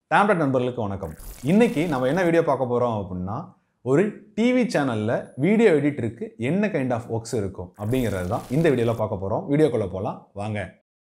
டேம்லெட் நண்பர்களுக்கு வணக்கம் இன்னைக்கு நம்ம என்ன வீடியோ பார்க்க போகிறோம் அப்படின்னா ஒரு டிவி சேனலில் வீடியோ எடிட்டருக்கு என்ன கைண்ட் ஆஃப் ஒர்க்ஸ் இருக்கும் அப்படிங்கிறது தான் இந்த வீடியோவில் பார்க்க போகிறோம் வீடியோக்குள்ளே போகலாம் வாங்க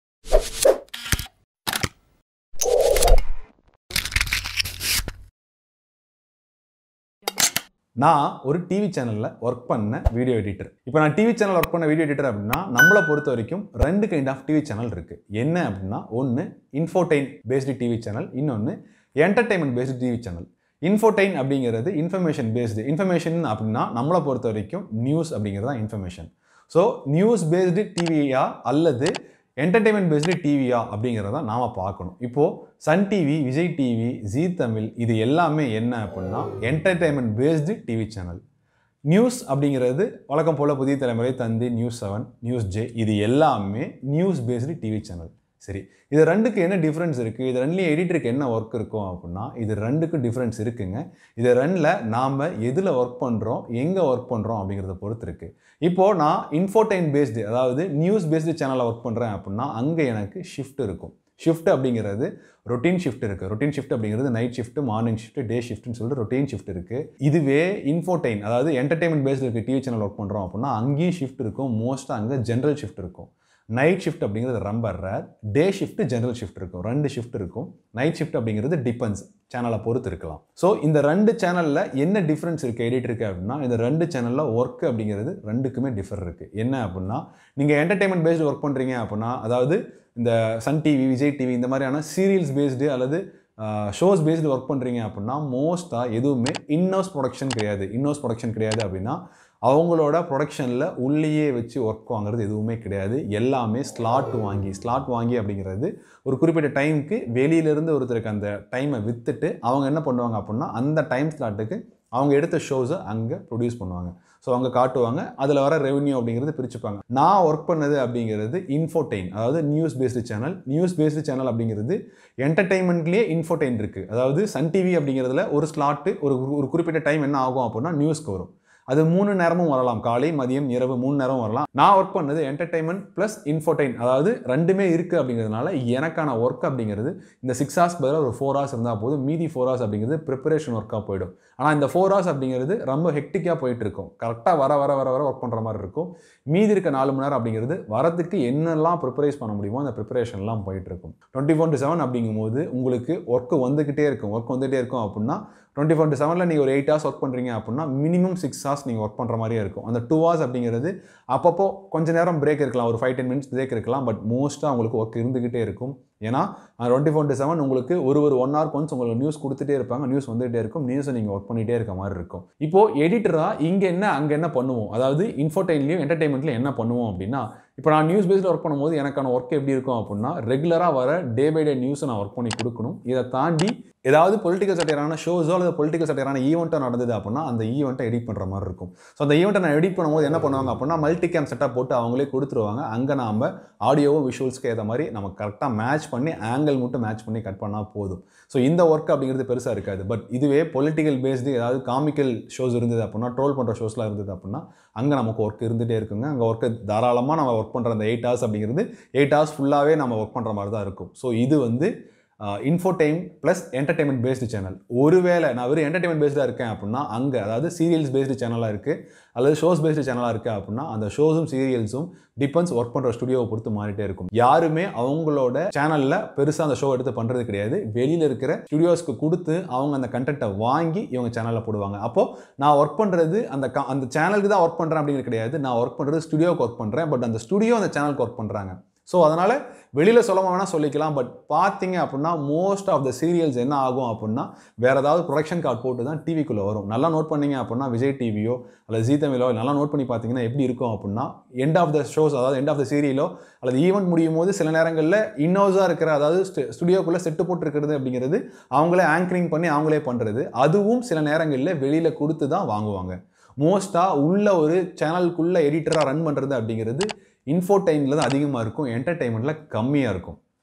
நான் ஒரு டிவி சேனலில் ஒர்க் பண்ண வீடியோ எடிட்டர் இப்போ நான் டிவி சேனல் ஒர்க் பண்ண வீடியோ எடிட்டர் அப்படின்னா நம்மளை பொறுத்த வரைக்கும் ரெண்டு கைண்ட் ஆஃப் டிவி சேனல் இருக்குது என்ன அப்படின்னா ஒன்று இன்ஃபோடைன் பேஸ்டு டிவி சேனல் இன்னொன்று entertainment based TV channel infotain அப்படிங்கிறது இன்ஃபர்மேஷன் பேஸ்டு இன்ஃபர்மேஷன் அப்படின்னா நம்மளை பொறுத்த வரைக்கும் நியூஸ் அப்படிங்கிறது தான் இன்ஃபர்மேஷன் ஸோ நியூஸ் பேஸ்டு டிவியா அல்லது என்டர்டைன்மெண்ட் பேஸ்டு டிவியா அப்படிங்கிறத நாம் பார்க்கணும் இப்போது Sun TV Vijay TV Zee Tamil இது எல்லாமே என்ன அப்படின்னா entertainment based TV channel news அப்படிங்கிறது வழக்கம் போல் Puthiya Thalaimurai Thanthi news seven news J இது எல்லாமே நியூஸ் பேஸ்டு டிவி சேனல் சரி இது ரெண்டுக்கு என்ன டிஃப்ரென்ஸ் இருக்குது இது ரெண்டுலேயும் எடிட்டருக்கு என்ன ஒர்க் இருக்கும் அப்படின்னா இது ரெண்டுக்கும் டிஃப்ரென்ஸ் இருக்குங்க இது ரெண்டில் நாம் எதில் ஒர்க் பண்ணுறோம் எங்கே ஒர்க் பண்ணுறோம் அப்படிங்கிறத பொறுத்து இருக்குது இப்போது நான் இன்ஃபோடைன் பேஸ்டு அதாவது நியூஸ் பேஸ்டு சேனலில் ஒர்க் பண்ணுறேன் அப்படின்னா அங்கே எனக்கு ஷிஃப்ட் இருக்கும் ஷிஃப்ட் அப்படிங்கிறது ரொட்டீன் ஷிஃப்ட் இருக்குது ரொட்டீன் ஷிஃப்ட் அப்படிங்கிறது night shift morning shift day ஷிஃப்ட்னு சொல்லிட்டு ரொட்டீன் ஷிஃப்ட் இருக்குது இதுவே இன்ஃபோடைன் அதாவது என்டர்டைன்மெண்ட் பேஸ்டு இருக்க டிவி சேனல் ஒர்க் பண்ணுறோம் அப்படின்னா அங்கேயும் ஷிஃப்ட் இருக்கும் மோஸ்ட்டாக அங்கே ஜென்ரல் ஷிஃப்ட் இருக்கும் நைட் ஷிஃப்ட் அப்படிங்கிறது ரொம்ப rare day shift general shift இருக்கும் ரெண்டு ஷிஃப்ட் இருக்கும் நைட் ஷிஃப்ட் அப்படிங்கிறது டிபெண்ட்ஸ் சேனலை பொறுத்து இருக்கலாம் ஸோ இந்த ரெண்டு சேனலில் என்ன டிஃப்ரென்ஸ் இருக்குது எடிட்டருக்கு அப்படின்னா இந்த ரெண்டு சேனலில் ஒர்க் அப்படிங்கிறது ரெண்டுக்குமே டிஃபர் இருக்குது என்ன அப்படின்னா நீங்கள் என்டர்டைன்மெண்ட் பேஸ்டு ஒர்க் பண்ணுறீங்க அப்படின்னா அதாவது இந்த சன் டிவி விஜய் டிவி இந்த மாதிரியான சீரியல்ஸ் பேஸ்டு அல்லது ஷோஸ் பேஸ்டு ஒர்க் பண்ணுறீங்க அப்படின்னா மோஸ்ட்டாக எதுவுமே இன்னோஸ் ப்ரொடக்ஷன் கிடையாது இன்னோஸ் ப்ரொடக்ஷன் கிடையாது அப்படின்னா அவங்களோட ப்ரொடக்ஷனில் உள்ளேயே வச்சு ஒர்க் வாங்குறது எதுவுமே கிடையாது எல்லாமே ஸ்லாட் வாங்கி ஸ்லாட் வாங்கி அப்படிங்கிறது ஒரு குறிப்பிட்ட டைமுக்கு வெளியிலேருந்து ஒருத்தருக்கு அந்த டைமை விற்றுட்டு அவங்க என்ன பண்ணுவாங்க அப்படின்னா அந்த டைம் ஸ்லாட்டுக்கு அவங்க எடுத்த ஷோஸை அங்கே ப்ரொடியூஸ் பண்ணுவாங்க ஸோ அவங்க காட்டுவாங்க அதில் வர ரெவன்யூ அப்படிங்கிறது பிரிச்சுப்பாங்க நான் ஒர்க் பண்ணது அப்படிங்கிறது இன்ஃபோடைன் அதாவது news based channel news based channel அப்படிங்கிறது என்டர்டைன்மெண்ட்லேயே இன்ஃபோடைன் இருக்குது அதாவது சன் டிவி அப்படிங்கிறதுல ஒரு ஸ்லாட்டு ஒரு ஒரு குறிப்பிட்ட டைம் என்ன ஆகும் அப்படின்னா நியூஸ்க்கு வரும் அது மூணு நேரமும் வரலாம் காலை மதியம் இரவு மூணு நேரம் வரலாம் நான் ஒர்க் பண்ணது என்டர்டைன்மெண்ட் ப்ளஸ் இன்ஃபோடைன் அதாவது ரெண்டுமே இருக்குது அப்படிங்கிறதுனால எனக்கான ஒர்க் அப்படிங்கிறது இந்த சிக்ஸ் ஹவர்ஸ் பதிலாக ஒரு ஃபோர் ஹவர்ஸ் இருந்தால் போதும் மீதி ஃபோர் ஹவர்ஸ் அப்படிங்கிறது ப்ரிப்பரேஷன் ஒர்க்காக போயிடும் ஆனால் இந்த ஃபோர் ஹவர்ஸ் அப்படிங்கிறது ரொம்ப ஹெக்டிக்காக போயிட்டு இருக்கும் கரெக்டாக வர வர வர வர ஒர்க் பண்ணுற மாதிரி இருக்கும் மீதி இருக்க நாலு மணி நேரம் அப்படிங்கிறது வரதுக்கு என்னெல்லாம் ப்ரிப்பரைஸ் பண்ண முடியுமோ அந்த ப்ரிப்பரேஷன்லாம் போயிட்டு இருக்கும் டுவெண்ட்டி ஃபோர் டு செவன் அப்படிங்கும்போது உங்களுக்கு ஒர்க்கு வந்துக்கிட்டே இருக்கும் ஒர்க் வந்துகிட்டே இருக்கும் அப்படின்னா டுவெண்ட்டி ஃபோர் டு செவனில் நீங்கள் ஒரு எயிட் ஹவர்ஸ் ஒர்க் பண்ணுறீங்க அப்படின்னா மினிமம் சிக்ஸ் ஹவர்ஸ் நீங்கள் ஒர்க் பண்ணுற மாதிரியே இருக்கும் அந்த டூ ஹவர்ஸ் அப்படிங்கிறது அப்பப்போ கொஞ்ச நேரம் பிரேக் இருக்கலாம் ஒரு ஃபைவ் டென் மினிட்ஸ் பிரேக் இருக்கலாம் பட் மோஸ்ட்டாக உங்களுக்கு ஒர்க் இருந்துக்கிட்டே இருக்கும் ஏன்னா டுவெண்ட்டி ஃபோர் டு செவன் உங்களுக்கு ஒரு ஒரு ஒன் ஹவர் கொஞ்சம் உங்களுக்கு நியூஸ் கொடுத்துட்டே இருப்பாங்க நியூஸ் வந்துகிட்டே இருக்கும் நியூஸை நீங்கள் ஒர்க் பண்ணிகிட்டே இருக்க மாதிரி இருக்கும் இப்போது எடிட்டராக இங்கே என்ன அங்கே என்ன பண்ணுவோம் அதாவது இன்ஃபோடைன்லையும் என்டர்டைன்மெண்ட்லையும் என்ன பண்ணுவோம் அப்படின்னா இப்போ நான் நியூஸ் பேஸில் ஒர்க் பண்ணும்போது எனக்கான ஒர்க் எப்படி இருக்கும் அப்படின்னா ரெகுலராக வர டே பை டே நியூஸை நான் ஒர்க் பண்ணி கொடுக்கணும் இதை தாண்டி ஏதாவது பொலிட்டிக்கல் சட்டையான ஷோஸோ அல்லது பொலிட்டிக்கல் சட்டையான ஈவெண்ட்டோ நடந்தது அப்படின்னா அந்த ஈவெண்ட்டை எடிட் பண்ணுற மாதிரி இருக்கும் ஸோ அந்த ஈவெண்ட்டை நான் எடிட் பண்ணும்போது என்ன பண்ணுவாங்க அப்படின்னா மல்டி கேம் செட்டப் போட்டு அவங்களே கொடுத்துருவாங்க அங்கே நாம் ஆடியோவும் விஷுவல்ஸ்க்கு ஏற்ற மாதிரி நம்ம கரெக்டாக மேட்ச் பண்ணி ஆங்கிள் மட்டும் மேட்ச் பண்ணி கட் பண்ணால் போதும் ஸோ இந்த ஒர்க் அப்படிங்கிறது பெருசாக இருக்காது பட் இதுவே பொலிட்டிக்கல் பேஸ்டு ஏதாவது காமிக்கல் ஷோஸ் இருந்தது அப்படின்னா ட்ரோல் பண்ணுற ஷோஸ்லாம் இருந்தது அப்படின்னா அங்கே நமக்கு ஒர்க் இருந்துகிட்டே இருக்குங்க அங்கே ஒர்க்கு தாராளமாக நம்ம ஒர்க் பண்ணுற அந்த எயிட் ஹவர்ஸ் அப்படிங்கிறது எயிட் ஹவர்ஸ் ஃபுல்லாகவே நம்ம ஒர்க் பண்ணுற மாதிரி தான் இருக்கும் ஸோ இது வந்து infotain plus entertainment based channel ஒருவேளை நான் வெறும் என்டர்டைன்மெண்ட் பேஸ்டாக இருக்கேன் அப்படின்னா அங்கே அதாவது சீரியல்ஸ் பேஸ்டு சேனலாக இருக்குது அல்லது ஷோஸ் பேஸ்டு சேனலாக இருக்குது அப்படின்னா அந்த ஷோஸும் சீரியல்ஸும் டிபெண்ட்ஸ் ஒர்க் பண்ணுற ஸ்டுடியோவை பொறுத்து மாறிட்டே இருக்கும் யாருமே அவங்களோட சேனலில் பெருசாக அந்த ஷோ எடுத்து பண்ணுறது கிடையாது வெளியில் இருக்கிற ஸ்டுடியோஸ்க்கு கொடுத்து அவங்க அந்த கண்டென்ட்டை வாங்கி இவங்க சேனலில் போடுவாங்க அப்போது நான் ஒர்க் பண்ணுறது அந்த க அந்த சேனலுக்கு தான் ஒர்க் பண்ணுறேன் அப்படிங்கிறது கிடையாது நான் ஒர்க் பண்ணுறது ஸ்டுடியோவுக்கு ஒர்க் பண்ணுறேன் பட் அந்த ஸ்டுடியோ அந்த சேனலுக்கு ஒர்க் பண்ணுறாங்க ஸோ அதனால் வெளியில் சொல்ல வேணால் சொல்லிக்கலாம் பட் பார்த்தீங்க அப்படின்னா மோஸ்ட் ஆஃப் த சீரியல்ஸ் என்ன ஆகும் அப்படின்னா வேறு ஏதாவது ப்ரொடக்ஷன் கார்டு போட்டு தான் டிவிக்குள்ளே வரும் நல்லா நோட் பண்ணீங்க அப்படின்னா விஜய் டிவியோ அல்லது ஜீ தமிழோ நல்லா நோட் பண்ணி பார்த்தீங்கன்னா எப்படி இருக்கும் அப்படின்னா எண்ட் ஆஃப் த ஷோஸ் அதாவது எண்ட் ஆஃப் த சீரியலோ அல்லது ஈவெண்ட் முடியும் போது சில நேரங்களில் இன்னோஸாக இருக்கிற அதாவது ஸ்டுடியோக்குள்ளே செட்டு போட்டுருக்கிறது அப்படிங்கிறது அவங்களே ஆங்கரிங் பண்ணி அவங்களே பண்ணுறது அதுவும் சில நேரங்களில் வெளியில் கொடுத்து தான் வாங்குவாங்க மோஸ்ட்டாக உள்ள ஒரு சேனலுக்குள்ளே எடிட்டராக ரன் பண்ணுறது அப்படிங்கிறது இன்ஃபோடைனில் தான் அதிகமாக இருக்கும் என்டர்டைன்மெண்ட்டில் கம்மியாக இருக்கும்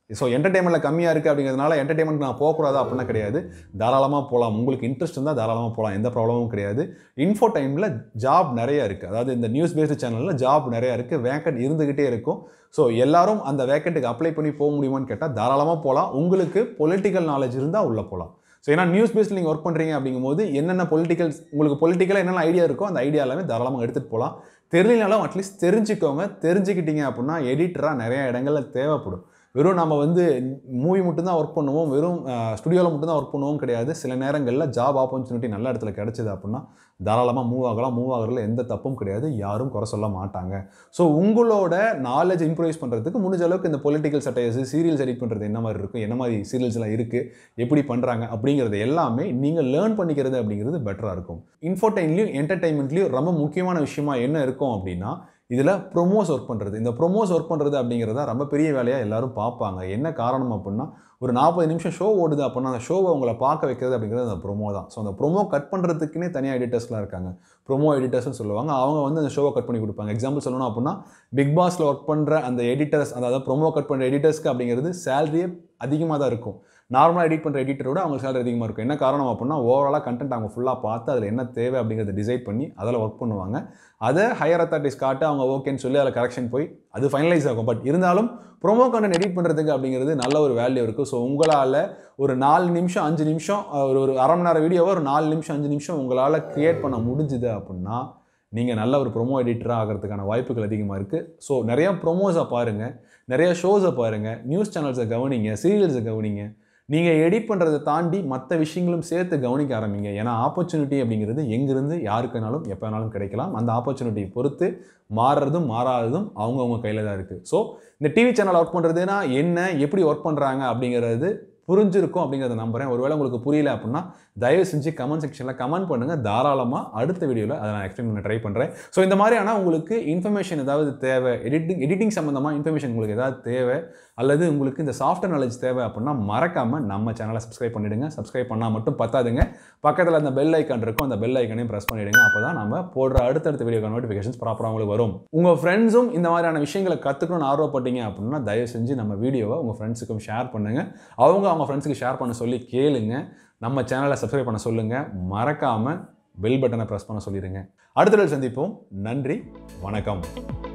ஸோ என்டர்டைன்மெண்ட்டில் கம்மியாக இருக்குது அப்படிங்கிறதுனால என்டர்டைன்மெண்ட் நான் போகக்கூடாது அப்படின்னா கிடையாது தாராளமாக போகலாம் உங்களுக்கு இன்ட்ரெஸ்ட் இருந்தால் தாராளமாக போகலாம் எந்த ப்ராப்ளமும் கிடையாது இன்ஃபோ டைமில் ஜாப் நிறைய இருக்குது அதாவது இந்த நியூஸ் பேஸ்டு சேனலில் ஜாப் நிறையா இருக்குது வேக்கண்ட் இருந்துக்கிட்டே இருக்கும் ஸோ எல்லாரும் அந்த வேக்கண்ட்டுக்கு அப்ளை பண்ணி போக முடியுமான்னு கேட்டால் தாராளமாக போகலாம் உங்களுக்கு பொலிட்டிக்கல் நாலேஜ் இருந்தால் உள்ளே போகலாம் ஸோ ஏன்னா நியூஸ் பேஸ்ட் நீங்கள் ஒர்க் பண்ணுறீங்க அப்படிங்கும்போது என்னென்ன பொலிட்டிக்கல் உங்களுக்கு பொலிட்டிக்கலாக என்னென்ன ஐடியா இருக்கோ அந்த ஐடியா எல்லாமே தாராளமாக எடுத்துகிட்டு போகலாம் தெரியலனாலும் அட்லீஸ்ட் தெரிஞ்சுக்கோங்க தெரிஞ்சுக்கிட்டீங்க அப்படின்னா எடிட்டராக நிறைய இடங்களில் தேவைப்படும் வெறும் நம்ம வந்து மூவி மட்டும்தான் ஒர்க் பண்ணுவோம் வெறும் ஸ்டுடியோவில் மட்டும்தான் ஒர்க் பண்ணுவோம் கிடையாது சில நேரங்களில் ஜாப் ஆப்பர்ச்சுனிட்டி நல்ல இடத்துல கிடைச்சது அப்படின்னா தாராளமாக மூவ் ஆகலாம் மூவ் ஆகிறதுல எந்த தப்பும் கிடையாது யாரும் குறை சொல்ல மாட்டாங்க ஸோ உங்களோட நாலேஜ் இம்ப்ரூவைஸ் பண்ணுறதுக்கு முடிஞ்ச அளவுக்கு இந்த பொலிட்டிக்கல் சட்டையஸ் சீரியல்ஸ் எடிட் பண்ணுறது என்ன மாதிரி இருக்கும் என்ன மாதிரி சீரியல்ஸ்லாம் இருக்குது எப்படி பண்ணுறாங்க அப்படிங்கிறது எல்லாமே நீங்கள் லேர்ன் பண்ணிக்கிறது அப்படிங்கிறது பெட்டராக இருக்கும் இன்ஃபோடைன்லையும் என்டர்டைன்மெண்ட்லையும் ரொம்ப முக்கியமான விஷயமா என்ன இருக்கும் அப்படின்னா இதில் ப்ரொமோஸ் ஒர்க் பண்ணுறது இந்த ப்ரொமோஸ் ஒர்க் பண்ணுறது அப்படிங்கிறத ரொம்ப பெரிய வேலையாக எல்லாரும் பார்ப்பாங்க என்ன காரணம் அப்படின்னா ஒரு நாற்பது நிமிஷம் ஷோ ஓடுது அப்படின்னா அந்த ஷோவை உங்களை பார்க்க வைக்கிறது அப்படிங்கிறது அந்த ப்ரொமோ தான் ஸோ அந்த ப்ரொமோ கட் பண்ணுறதுக்குன்னே தனியாக எடிட்டர்ஸ்லாம் இருக்காங்க ப்ரொமோ எடிட்டர்ஸ்னு சொல்லுவாங்க அவங்க வந்து அந்த ஷோவை கட் பண்ணி கொடுப்பாங்க எக்ஸாம்பிள் சொல்லணும் அப்படின்னா பிக் பாஸில் ஒர்க் பண்ணுற அந்த எடிட்டர்ஸ் அதாவது ப்ரொமோ கட் பண்ணுற எடிட்டர்ஸ்க்கு அப்படிங்கிறது சேலரியே அதிகமாக தான் இருக்கும் நார்மலாக எடிட் பண்ணுற எடிட்டரோட அவங்க சேலரி அதிகமாக இருக்கும் என்ன காரணம் அப்படின்னா ஓவராலாக கண்டென்ட் அவங்க ஃபுல்லாக பார்த்து அதில் என்ன தேவை அப்படிங்கிறத டிசைட் பண்ணி அதில் ஒர்க் பண்ணுவாங்க அதை ஹையர் அத்தாரிட்டிஸ் காட்ட அவங்க ஓகேன்னு சொல்லி அதில் கரெக்ஷன் போய் அது ஃபைனலைஸ் ஆகும் பட் இருந்தாலும் ப்ரொமோ கண்டென்ட் எடிட் பண்ணுறதுக்கு அப்படிங்கிறது நல்ல ஒரு வேல்யூ இருக்குது ஸோ உங்களால் ஒரு நாலு நிமிஷம் அஞ்சு நிமிஷம் ஒரு ஒரு அரை மணி நேரம் வீடியோவை ஒரு நாலு நிமிஷம் அஞ்சு நிமிஷம் உங்களால் க்ரியேட் பண்ண முடிஞ்சுது அப்படின்னா நீங்கள் நல்ல ஒரு ப்ரொமோ எடிட்டராக ஆகிறதுக்கான வாய்ப்புகள் அதிகமாக இருக்குது ஸோ நிறையா ப்ரொமோஸை பாருங்கள் நிறையா ஷோஸை பாருங்கள் நியூஸ் சேனல்ஸை கவனிங்க சீரியல்ஸை கவனிங்க நீங்கள் எடிட் பண்ணுறதை தாண்டி மற்ற விஷயங்களும் சேர்த்து கவனிக்க ஆரம்பிங்க ஏன்னா ஆப்பர்ச்சுனிட்டி அப்படிங்கிறது எங்கிருந்து யாருக்குனாலும் எப்போ வேணாலும் கிடைக்கலாம் அந்த ஆப்பர்ச்சுனிட்டியை பொறுத்து மாறுறதும் மாறாததும் அவங்கவுங்க கையில் தான் இருக்குது ஸோ இந்த டிவி சேனல் ஒர்க் பண்ணுறதுனா என்ன எப்படி ஒர்க் பண்ணுறாங்க அப்படிங்கிறது புரிஞ்சிருக்கும் அப்படிங்கிறத நம்புறேன் ஒருவேளை உங்களுக்கு புரியல அப்படின்னா தயவு செஞ்சு கமெண்ட் செக்ஷனில் கமெண்ட் பண்ணுங்கள் தாராளமாக அடுத்த வீடியோவில் அதை நான் எக்ஸ்பிளைன் பண்ண ட்ரை பண்ணுறேன் ஸோ இந்த மாதிரியான உங்களுக்கு இன்ஃபர்மேஷன் ஏதாவது தேவை எடிட்டிங் எடிட்டிங் சம்மந்தமாக இன்ஃபர்மேஷன் உங்களுக்கு ஏதாவது தேவை அல்லது உங்களுக்கு இந்த சாஃப்ட்வேர் நாலேஜ் தேவை அப்படின்னா மறக்காமல் நம்ம சேனலை சப்ஸ்கிரைப் பண்ணிவிடுங்க சப்ஸ்கிரைப் பண்ணால் மட்டும் பத்தாதுங்க பக்கத்தில் அந்த பெல் ஐக்கான் இருக்கும் அந்த பெல் ஐக்கனையும் ப்ரெஸ் பண்ணிவிடுங்க அப்போ தான் நம்ம போடுற அடுத்தடுத்த வீடியோ நோட்டிஃபிகேஷன்ஸ் ப்ராப்பராக உங்களுக்கு வரும் உங்கள் ஃப்ரெண்ட்ஸும் இந்த மாதிரியான விஷயங்களை கற்றுக்கணும்னு ஆர்வப்பட்டீங்க அப்படின்னா தயவு செஞ்சு நம்ம வீடியோவை உங்கள் ஃப்ரெண்ட்ஸுக்கும் ஷேர் பண்ணுங்கள் அவங்க அவங்க ஃப்ரெண்ட்ஸுக்கு ஷேர் பண்ண சொல்லி கேளுங்க நம்ம சேனலை சப்ஸ்கிரைப் பண்ண சொல்லுங்கள் மறக்காமல் பெல் பட்டனை ப்ரெஸ் பண்ண சொல்லிடுங்க அடுத்த நாள் சந்திப்போம் நன்றி வணக்கம்